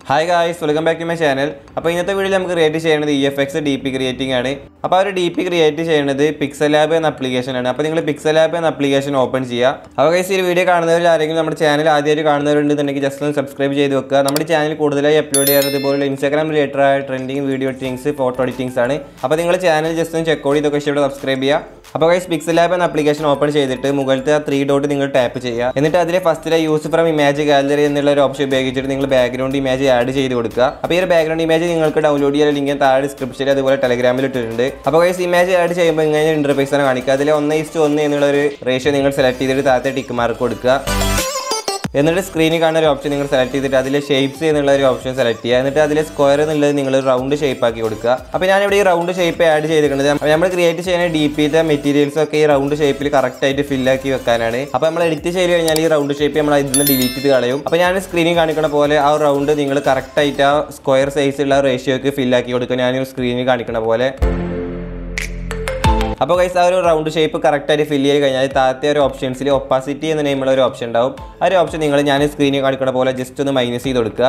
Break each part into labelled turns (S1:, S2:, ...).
S1: hi guys welcome back to my channel അപ്പോൾ ഇന്നത്തെ വീഡിയോയിൽ നമുക്ക് ക്രിയേറ്റ് ചെയ്യുന്നത് E F X D P creating ആണ് അപ്പോൾ ആ ഒരു ഡി പി ക്രിയേറ്റ് ചെയ്യുന്നത് പിക്സൽ ലാബ് എന്ന application ആണ് അപ്പോൾ നിങ്ങൾ പിക്സൽ ലാബ് എന്ന ആപ്ലിക്കേഷൻ ഓപ്പൺ ചെയ്യുക അപ്പോൾ ഗൈസ് ഈ വീഡിയോ കാണുന്നവരിൽ ആരെങ്കിലും നമ്മുടെ ചാനൽ ആദ്യമായിട്ട് കാണുന്നവരുണ്ടെന്നുണ്ടെങ്കിൽ ജസ്റ്റ് ഒന്ന് സബ്സ്ക്രൈബ് ചെയ്ത് വെക്കുക നമ്മുടെ ചാനൽ കൂടുതലായി അപ്ലോഡ് ചെയ്യാറ് ഇതുപോലെ ഇൻസ്റ്റാഗ്രാം റിലേറ്റഡ് ആയ trending video editings photo editings ആണ് അപ്പോൾ നിങ്ങൾ ചാനൽ ജസ്റ്റ് ഒന്ന് ചെക്ക് ചെയ്ത് ഇതൊക്കെ ഇഷ്ടപ്പെട്ട് സബ്സ്ക്രൈബ് ചെയ്യുക അപ്പോൾ ഗൈസ് പിക്സൽ ലാബ് എന്ന ആപ്ലിക്കേഷൻ ഓപ്പൺ ചെയ്തിട്ട് മുകളിലത്തെ ആ ത്രീ ഡോട്ട് നിങ്ങൾ ടാപ്പ് ചെയ്യുക എന്നിട്ട് അതിലെ ഫസ്റ്റിലെ യൂസ് ഫ്രം ഇമേജ് ഗാലറി എന്നുള്ള ഒരു ഓപ്ഷൻ ഉപയോഗിച്ചിട്ട് നിങ്ങൾ ബാക്ക്ഗ്രൗണ്ട് ഇമേജ് ആഡ് ചെയ്ത് കൊടുക്കുക അപ്പോൾ ഈ ഒരു ബാക്ക്ഗ്രൗണ്ട് ഇമേജ് നിങ്ങൾക്ക് ഡൗൺലോഡ് ചെയ്യാൻ ലിങ്ക് താഴെ ഡിസ്ക്രിപ്ഷനിൽ അതുപോലെ ടെലഗ്രാമിൽ ഇട്ടിട്ടുണ്ട് അപ്പോൾ ഗൈസ് ഇമേജ് ആഡ് ചെയ്യുമ്പോൾ ഇങ്ങനെ ഇന്റർഫേസ് ആണ് കാണിക്കുക അതിൽ ഒന്ന് ഇസ്റ്റ് ഒന്ന് എന്നുള്ള ഒരു റേഷ്യോ നിങ്ങൾ സെലക്ട് ചെയ്തിട്ട് താഴത്തെ ടിക്ക് മാർക്ക് കൊടുക്കുക എന്നിട്ട് സ്ക്രീനിൽ കാണുന്ന ഒരു ഓപ്ഷൻ നിങ്ങൾ സെലക്ട് ചെയ്തിട്ട് അതിൽ ഷേപ്സ് എന്നുള്ള ഒരു ഓപ്ഷൻ സെലക്ട് ചെയ്യുക എന്നിട്ട് അതിൽ സ്ക്വയർ എന്നുള്ളത് നിങ്ങൾ റൗണ്ട് ഷേപ്പ് ആക്കി കൊടുക്കുക അപ്പോൾ ഞാനിവിടെ ഈ റൗണ്ട് ഷേപ്പ് ആഡ് ചെയ്തിട്ടുണ്ട് അപ്പോൾ നമ്മൾ ക്രിയേറ്റ് ചെയ്യുന്ന ഡി പിത്തെ മെറ്റീരിയൽസ് ഒക്കെ ഈ റൗണ്ട് ഷേപ്പിൽ കറക്റ്റ് ആയിട്ട് fill ആക്കി വെക്കാനാണ് അപ്പോൾ നമ്മൾ എഡിറ്റ് ചെയ്ത് കഴിഞ്ഞാൽ ഈ റൗണ്ട് ഷേപ്പ് നമ്മൾ ഇതിൽ ഡിലീറ്റ് ചെയ്ത് കളയും അപ്പോൾ ഞാൻ സ്ക്രീനിൽ കാണിക്കുന്ന പോലെ ആ റൗണ്ട് നിങ്ങൾ കറക്റ്റ് ആയിട്ട് ആ സ്ക്വയർ സൈസുള്ള റേഷ്യോക്ക് fill ആക്കി കൊടുക്കുക ഞാൻ സ്ക്രീനിൽ കാണിക്കുന്ന പോലെ അപ്പോൾ ഗൈസ് ആ ഒരു റൗണ്ട് ഷേപ്പ് കറക്റ്റായിട്ട് ഫില്ല് ചെയ്ത് കഴിഞ്ഞാൽ താഴത്തെ ഒരു ഓപ്ഷൻസിൽ ഒപ്പാസിറ്റി എന്ന നെയിമുള്ള ഒരു ഓപ്ഷൻ ഉണ്ടാവും ആ ഒരു ഓപ്ഷൻ നിങ്ങൾ ഞാൻ സ്ക്രീനിൽ കാണിക്കുന്ന പോലെ ജസ്റ്റ് ഒന്ന് മൈനസ് ചെയ്ത് കൊടുക്കുക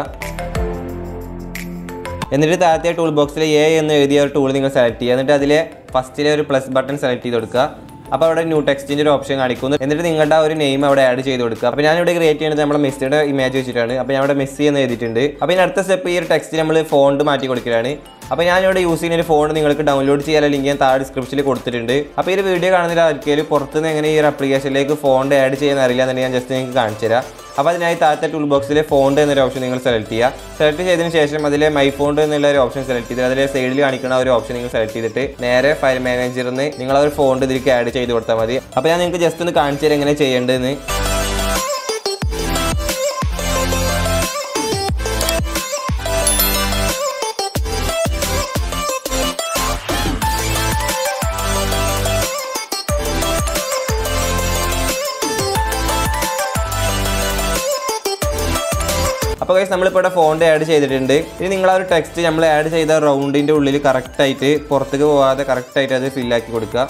S1: എന്നിട്ട് താഴത്തെ ടൂൾ ബോക്സിൽ എ എന്ന് എഴുതിയ ഒരു ടൂൾ നിങ്ങൾ സെലക്ട് ചെയ്യുക എന്നിട്ട് അതിലെ ഫസ്റ്റിലെ ഒരു പ്ലസ് ബട്ടൺ സെലക്ട് ചെയ്ത് കൊടുക്കുക അപ്പോൾ അവിടെ ന്യൂ ടെക്സ്റ്റിൻ്റെ ഒരു ഓപ്ഷൻ കാണിക്കുന്നു എന്നിട്ട് നിങ്ങളുടെ ആ ഒരു നെയിം അവിടെ ആഡ് ചെയ്ത് കൊടുക്കുക അപ്പോൾ ഞാനിവിടെ ക്രിയേറ്റ് ചെയ്യുന്നത് നമ്മുടെ മെസ്സിയുടെ ഇമേജ് വെച്ചിട്ടാണ് അപ്പോൾ ഞാൻ ഇവിടെ മെസ്സി എന്ന് എഴുതിയിട്ടുണ്ട് അപ്പോൾ ഇനി അടുത്ത സ്റ്റെപ്പ് ഈ ഒരു ടെക്സ്റ്റ് നമ്മൾ ഫോണ്ട് മാറ്റി കൊടുക്കലാണ് അപ്പോൾ ഞാനിവിടെ യൂസ് ചെയ്യുന്ന ഒരു ഫോൺ നിങ്ങൾക്ക് ഡൗൺലോഡ് ചെയ്യാൻ ലിങ്ക് ഞാൻ താഴെ ഡിസ്ക്രിപ്ഷനിൽ കൊടുത്തിട്ടുണ്ട് അപ്പോൾ ഈ ഒരു വീഡിയോ കാണുന്ന ആർക്കെങ്കിലും പുറത്തുനിന്ന് എങ്ങനെ ഈ ഒരു ആപ്ലിക്കേഷനിലേക്ക് ഫോണ്ട് ആഡ് ചെയ്യാൻ അറിയില്ല എന്നുണ്ടെങ്കിൽ ഞാൻ ജസ്റ്റ് നിങ്ങൾക്ക് കാണിച്ചു തരാം അപ്പോൾ അതിനായി താഴത്തെ ടൂൾ ബോക്സിൽ ഫോണ്ട് എന്നൊരു ഓപ്ഷൻ നിങ്ങൾ സെലക്ട് ചെയ്യുക സെലക്ട് ചെയ്തതിന് ശേഷം അതിലെ മൈ ഫോണ്ട് എന്നുള്ള ഒരു ഓപ്ഷൻ സെലക്ട് ചെയ്ത് അതിലെ സൈഡിൽ കാണിക്കുന്ന ഒരു ഓപ്ഷൻ നിങ്ങൾ സെലക്ട് ചെയ്തിട്ട് നേരെ ഫയൽ മാനേജറിൽ നിന്ന് നിങ്ങൾ ആ ഒരു ഫോണ്ട് ഇതിലേക്ക് ആഡ് ചെയ്ത് കൊടുത്താൽ മതി അപ്പോൾ ഞാൻ നിങ്ങൾക്ക് ജസ്റ്റ് ഒന്ന് കാണിച്ചു തരാം എങ്ങനെ ചെയ്യേണ്ടതെന്ന് അപ്പോൾ ഗൈസ് നമ്മളിപ്പോൾ ഇവിടെ ഫോണ്ട് ആഡ് ചെയ്തിട്ടുണ്ട് ഇനി നിങ്ങൾ ആ ഒരു ടെക്സ്റ്റ് നമ്മൾ ആഡ് ചെയ്ത റൗണ്ടിൻ്റെ ഉള്ളിൽ കറക്റ്റായിട്ട് പുറത്തേക്ക് പോകാതെ കറക്റ്റായിട്ട് അത് ഫില്ലാക്കി കൊടുക്കുക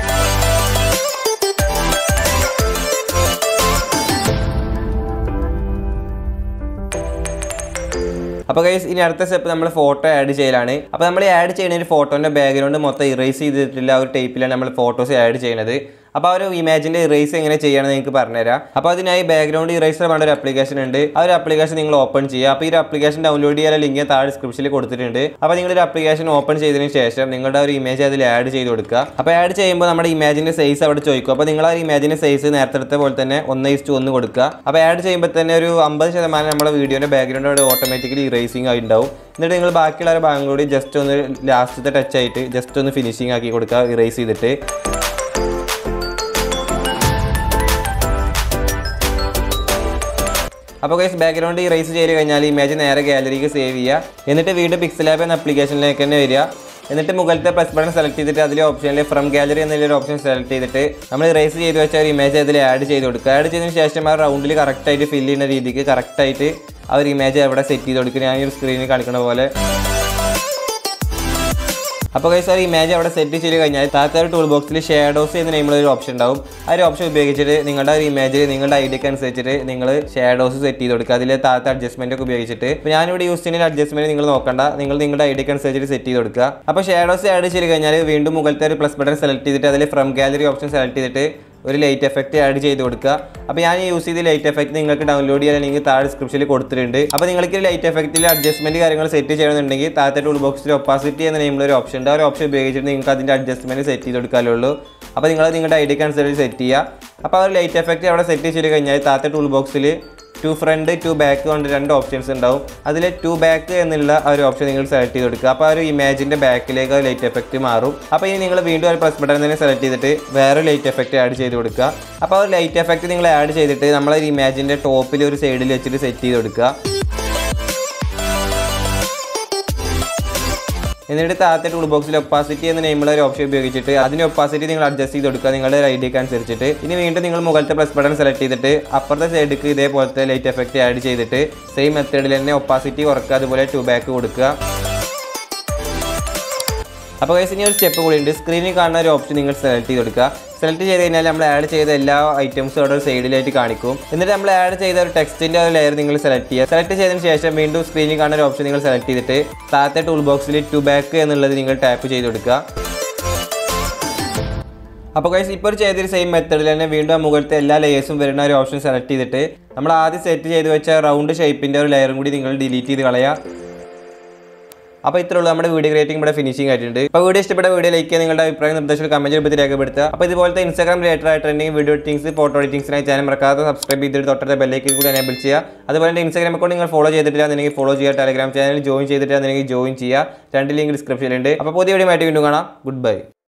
S1: അപ്പോൾ ഗൈസ് ഇനി അടുത്ത സ്റ്റെപ്പ് നമ്മൾ ഫോട്ടോ ആഡ് ചെയ്യലാണ് അപ്പോൾ നമ്മൾ ആഡ് ചെയ്യുന്ന ഒരു ഫോട്ടോൻ്റെ ബാക്ക്ഗ്രൗണ്ട് മൊത്തം ഇറേസ് ചെയ്തിട്ടില്ല ആ ഒരു ടൈപ്പിലാണ് നമ്മൾ ഫോട്ടോസ് ആഡ് ചെയ്യുന്നത് അപ്പോൾ ആ ഒരു ഇമേജിൻ്റെ ഇറേസ് എങ്ങനെ ചെയ്യണമെന്ന് നിങ്ങൾക്ക് പറഞ്ഞുതരാം അപ്പോൾ അതിനായി ബാക്ക്ഗ്രൗണ്ട് ഇറേസർ വേണ്ട ഒരു ആപ്ലിക്കേഷൻ ഉണ്ട് ആ ഒരു ആപ്ലിക്കേഷൻ നിങ്ങൾ ഓപ്പൺ ചെയ്യുക അപ്പോൾ ഈ ഒരു ആപ്ലിക്കേഷൻ ഡൗൺലോഡ് ചെയ്യാൻ ലിങ്ക് താഴെ ഡിസ്ക്രിപ്ഷനിൽ കൊടുത്തിട്ടുണ്ട് അപ്പോൾ നിങ്ങൾ ഒരു ആപ്ലിക്കേഷൻ ഓപ്പൺ ചെയ്തതിന് ശേഷം നിങ്ങളുടെ ഒരു ഇമേജ് അതിൽ ആഡ് ചെയ്ത് കൊടുക്കുക അപ്പോൾ ആഡ് ചെയ്യുമ്പോൾ നമ്മുടെ ഇമേജിൻ്റെ സൈസ് അവിടെ ചോദിക്കും അപ്പോൾ നിങ്ങൾ ആ ഒരു ഇമേജിൻ്റെ സൈസ് നേരത്തെ എടുത്ത പോലെ തന്നെ ഒന്ന് ഇസ്റ്റു ഒന്ന് കൊടുക്കുക അപ്പോൾ ആഡ് ചെയ്യുമ്പോൾ തന്നെ ഒരു അമ്പത് ശതമാനം നമ്മുടെ വീഡിയോൻ്റെ ബാക്ക്ഗ്രൗണ്ട് അവിടെ ഓട്ടോമാറ്റിക്കലി ഇറേസിംഗ് ആയി ഉണ്ടാവും എന്നിട്ട് നിങ്ങൾ ബാക്കിയുള്ള ഒരു ഭാഗം കൂടി ജസ്റ്റ് ഒന്ന് ലാസ്റ്റത്തെ ടച്ച് ആയിട്ട് ജസ്റ്റ് ഒന്ന് ഫിനിഷിംഗ് ആക്കി കൊടുക്കുക ഇറേസ് ചെയ്തിട്ട് അപ്പോൾ ഗൈസ് ബാക്ക്ഗ്രൗണ്ട് ഇറേസ് ചെയ്ത് കഴിഞ്ഞാൽ ഇമേജ് നേരെ ഗാലറിക്ക് സേവ് ചെയ്യുക എന്നിട്ട് വീണ്ടും പിക്സൽ ആപ്പ് എന്ന ആപ്ലിക്കേഷനിലേക്ക് തന്നെ വരിക എന്നിട്ട് മുകളിലത്തെ പ്ലസ് ബട്ടൺ സെലക്ട് ചെയ്തിട്ട് അതിൽ ഓപ്ഷനിൽ ഫ്രം ഗാലറി എന്നുള്ള ഓപ്ഷൻ സെലക്ട് ചെയ്തിട്ട് നമ്മൾ ഇറേസ് ചെയ്ത് വെച്ച ഒരു ഇമേജ് അതിൽ ആഡ് ചെയ്ത് കൊടുക്കുക ആഡ് ചെയ്തതിന് ശേഷം ആ റൗണ്ടിൽ കറക്റ്റായിട്ട് ഫില്ല് ചെയ്യുന്ന രീതിക്ക് കറക്റ്റായിട്ട് ആ ഒരു ഇമേജ് അവിടെ സെറ്റ് ചെയ്ത് കൊടുക്കുക ഞാൻ ഈ ഒരു സ്ക്രീനിൽ കാണിക്കുന്ന പോലെ അപ്പോൾ കൈസ് ഒരു ഇമേജ് അവിടെ സെറ്റ് ചെയ്ത് കഴിഞ്ഞാൽ താഴത്തെ ഒരു ടൂൾ ബോക്സിൽ ഷേഡോസ് എന്ന നെയിമുള്ള ഒരു ഓപ്ഷൻ ഉണ്ടാവും ആ ഒരു ഓപ്ഷൻ ഉപയോഗിച്ചിട്ട് നിങ്ങളുടെ ഒരു ഇമേജ് നിങ്ങളുടെ ഐഡിയക്ക് അനുസരിച്ചിട്ട് നിങ്ങൾ ഷേഡോസ് സെറ്റ് ചെയ്ത് കൊടുക്കുക അതിൽ താഴത്തെ അഡ്ജസ്റ്റ്മെന്റ് ഒക്കെ ഉപയോഗിച്ചിട്ട് ഇപ്പോൾ ഞാനിവിടെ യൂസ് ചെയ്യുന്ന അഡ്ജസ്റ്റ്മെന്റ് നിങ്ങൾ നോക്കണ്ട നിങ്ങൾ നിങ്ങളുടെ ഐഡിയക്ക് അനുസരിച്ചിട്ട് സെറ്റ് ചെയ്ത് കൊടുക്കുക അപ്പോൾ ഷേഡോസ് ആഡ് ചെയ്ത് കഴിഞ്ഞാൽ വീണ്ടും മുകളിലത്തെ ഒരു പ്ലസ് ബട്ടൺ സെലക്ട് ചെയ്തിട്ട് അതിൽ ഫ്രം ഗാലറി ഓപ്ഷൻ സെലക്ട് ചെയ്തിട്ട് ഒരു ലൈറ്റ് എഫക്റ്റ് ആഡ് ചെയ്ത് കൊടുക്കുക അപ്പോൾ ഞാൻ യൂസ് ചെയ്ത ലൈറ്റ് എഫക്റ്റ് നിങ്ങൾക്ക് ഡൗൺലോഡ് ചെയ്യാൻ ലിങ്ക് താഴെ ഡിസ്ക്രിപ്ഷനിൽ കൊടുത്തിട്ടുണ്ട് അപ്പോൾ നിങ്ങൾക്ക് ലൈറ്റ് എഫക്റ്റിൽ അഡ്ജസ്റ്റ്മെന്റ് കാര്യങ്ങൾ സെറ്റ് ചെയ്യണമെന്നുണ്ടെങ്കിൽ താഴത്തെ ടൂൾ ബോക്സിൽ ഒപ്പാസിറ്റി എന്ന നെയിമുള്ള ഒരു ഓപ്ഷൻ ഉണ്ട് ആ ഒരു ഓപ്ഷൻ ഉപയോഗിച്ചിട്ട് നിങ്ങൾക്ക് അതിൻ്റെ അഡ്ജസ്റ്റ്മെന്റ് സെറ്റ് ചെയ്ത് കൊടുക്കാമല്ലോ ഉള്ളൂ അപ്പോൾ നിങ്ങൾ നിങ്ങളുടെ ഐഡിയക്ക് അനുസരിച്ച് സെറ്റ് ചെയ്യുക അപ്പോൾ ആ ഒരു ലൈറ്റ് എഫക്റ്റ് അവിടെ സെറ്റ് ചെയ്ത് കഴിഞ്ഞാൽ താഴത്തെ ടൂൾ ബോക്സിൽ ടു ഫ്രണ്ട് ടു ബാക്ക് കൊണ്ട് രണ്ട് ഓപ്ഷൻസ് ഉണ്ടാവും അതിൽ ടു ബാക്ക് എന്നുള്ള ആ ഒരു ഓപ്ഷൻ നിങ്ങൾ സെലക്ട് ചെയ്ത് കൊടുക്കുക അപ്പോൾ ആ ഒരു ഇമേജിൻ്റെ ബാക്കിലേക്ക് ലൈറ്റ് എഫക്റ്റ് മാറും അപ്പോൾ ഇനി നിങ്ങൾ വീണ്ടും ഒരു പ്ലസ് ബട്ടൺ തന്നെ സെലക്ട് ചെയ്തിട്ട് വേറെ ലൈറ്റ് എഫക്റ്റ് ആഡ് ചെയ്ത് കൊടുക്കുക അപ്പോൾ ആ ഒരു ലൈറ്റ് എഫക്റ്റ് നിങ്ങൾ ആഡ് ചെയ്തിട്ട് നമ്മൾ ഒരു ഇമേജിൻ്റെ ടോപ്പിൽ ഒരു സൈഡിൽ വെച്ചിട്ട് സെറ്റ് ചെയ്ത് കൊടുക്കുക എന്നിട്ട് താഴത്തെ ടൂൾ ബോക്സിൽ ഒപ്പാസിറ്റി എന്ന നെയിമുള്ള ഒരു ഓപ്ഷൻ ഉപയോഗിച്ചിട്ട് അതിന് ഒപ്പാസിറ്റി നിങ്ങൾ അഡ്ജസ്റ്റ് ചെയ്ത് കൊടുക്കുക നിങ്ങളുടെ ഐഡിയക്ക് അനുസരിച്ചിട്ട് ഇനി വീണ്ടും നിങ്ങൾ മുകളിലത്തെ പ്ലസ് ബട്ടൺ സെലക്ട് ചെയ്തിട്ട് അപ്പുറത്തെ സൈഡിലേക്ക് ഇതേപോലത്തെ ലൈറ്റ് എഫക്റ്റ് ആഡ് ചെയ്തിട്ട് സെയിം മെത്തേഡിൽ തന്നെ ഒപ്പാസിറ്റി കുറക്കുക അതുപോലെ ടു ബാക്ക് കൊടുക്കുക അപ്പോൾ ഗൈസ് ഇനി ഒരു സ്റ്റെപ്പ് കൂടി ഉണ്ട് സ്ക്രീനിൽ കാണുന്ന ഒരു ഓപ്ഷൻ നിങ്ങൾ സെലക്ട് ചെയ്ത് കൊടുക്കുക സെലക്ട് ചെയ്ത് കഴിഞ്ഞാൽ നമ്മൾ ആഡ് ചെയ്ത എല്ലാ ഐറ്റംസും അവിടെ ഒരു സൈഡിലായിട്ട് കാണിക്കും എന്നിട്ട് നമ്മൾ ആഡ് ചെയ്ത ഒരു ടെക്സ്റ്റിൻ്റെ ഒരു ലെയർ നിങ്ങൾ സെലക്ട് ചെയ്യുക സെലക്ട് ചെയ്തതിന് ശേഷം വീണ്ടും സ്ക്രീനിൽ കാണുന്ന ഒരു ഓപ്ഷൻ നിങ്ങൾ സെലക്ട് ചെയ്തിട്ട് താഴത്തെ ടൂൾ ബോക്സിൽ ടു ബാക്ക് എന്നുള്ളത് നിങ്ങൾ ടാപ്പ് ചെയ്ത് കൊടുക്കുക അപ്പോൾ ഗൈസ് ഇപ്പോൾ ചെയ്തൊരു സെയിം മെത്തഡിൽ തന്നെ വീണ്ടും ആ മുകളിലത്തെ എല്ലാ ലെയേഴ്സും വരുന്ന ഒരു ഓപ്ഷൻ സെലക്ട് ചെയ്തിട്ട് നമ്മൾ ആദ്യം സെറ്റ് ചെയ്ത് വെച്ച റൗണ്ട് ഷേപ്പിൻ്റെ ഒരു ലെയറും കൂടി നിങ്ങൾ ഡിലീറ്റ് ചെയ്ത് കളയുക അപ്പോൾ ഇത്രേ ഉള്ളൂ നമ്മുടെ വീഡിയോ ക്രിയേറ്റിംഗ് ഇവിടെ ഫിനിഷിംഗ് ആയിട്ടുണ്ട് അപ്പോൾ വീഡിയോ ഇഷ്ടപ്പെട്ട വീഡിയോ ലൈക്ക് ചെയ്യുക നിങ്ങളുടെ അഭിപ്രായം നിർദ്ദേശങ്ങൾ കമന്റ് രൂപത്തിൽ രേഖപ്പെടുത്തുക അപ്പോൾ ഇതുപോലത്തെ ഇൻസ്റ്റാഗ്രാം റിലേറ്റഡ് ആയിട്ട് ട്രെൻഡിങ് വീഡിയോ എഡിറ്റിംഗ്സ് ഫോട്ടോ എഡിറ്റിംഗ്സിനായി ചാനൽ മറക്കാതെ സബ്സ്ക്രൈബ് ചെയ്തിട്ട് തൊട്ടടുത്ത ബെല്ലൈക്കൻ കൂടി എനേബിൾ ചെയ്യുക അതുപോലെ തന്നെ ഇൻസ്റ്റാഗ്രാം അക്കൗണ്ട് നിങ്ങൾ ഫോളോ ചെയ്തിട്ടില്ല എന്നുണ്ടെങ്കിൽ ഫോളോ ചെയ്യുക ടെലഗ്രാം ചാനൽ ജോയിൻ ചെയ്തിട്ടില്ല എന്നുണ്ടെങ്കിൽ ജോയിൻ ചെയ്യുക രണ്ട് ലിങ്ക് ഡിസ്ക്രിപ്ഷനിലുണ്ട് അപ്പോൾ പുതിയ വീഡിയോ ആയിട്ട് വീണ്ടും കാണാം ഗുഡ് ബൈ